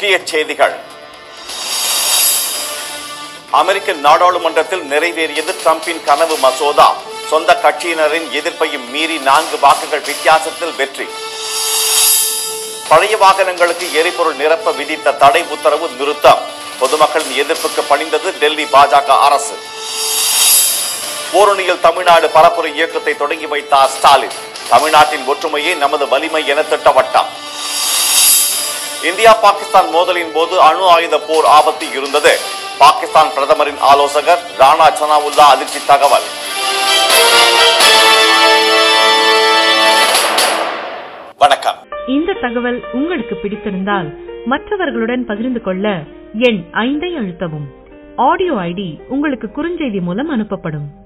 முக்கிய செய்திகள் அமெரிக்க நாடாளுமன்றத்தில் நிறைவேறியது டிரம்பின் கனவு மசோதா சொந்த கட்சியினரின் எதிர்ப்பையும் மீறி நான்கு வாக்குகள் வித்தியாசத்தில் வெற்றி பழைய வாகனங்களுக்கு எரிபொருள் நிரப்ப விதித்த தடை உத்தரவு நிறுத்தம் பொதுமக்களின் எதிர்ப்புக்கு பணிந்தது டெல்லி பாஜக அரசு பூரணியில் தமிழ்நாடு பரப்புரை இயக்கத்தை தொடங்கி வைத்தார் ஸ்டாலின் தமிழ்நாட்டின் ஒற்றுமையே நமது வலிமை என திட்டவட்டம் இந்தியா பாகிஸ்தான் மோதலின் போது அணு ஆயுத போர் ஆபத்து இருந்தது பாகிஸ்தான் பிரதமரின் ஆலோசகர் ராணா சனாவுல்லா அதிர்ச்சி தகவல் வணக்கம் இந்த தகவல் உங்களுக்கு பிடித்திருந்தால் மற்றவர்களுடன் பகிர்ந்து கொள்ள எண் ஐந்தை அழுத்தவும் ஆடியோ ஐடி உங்களுக்கு குறுஞ்செய்தி மூலம் அனுப்பப்படும்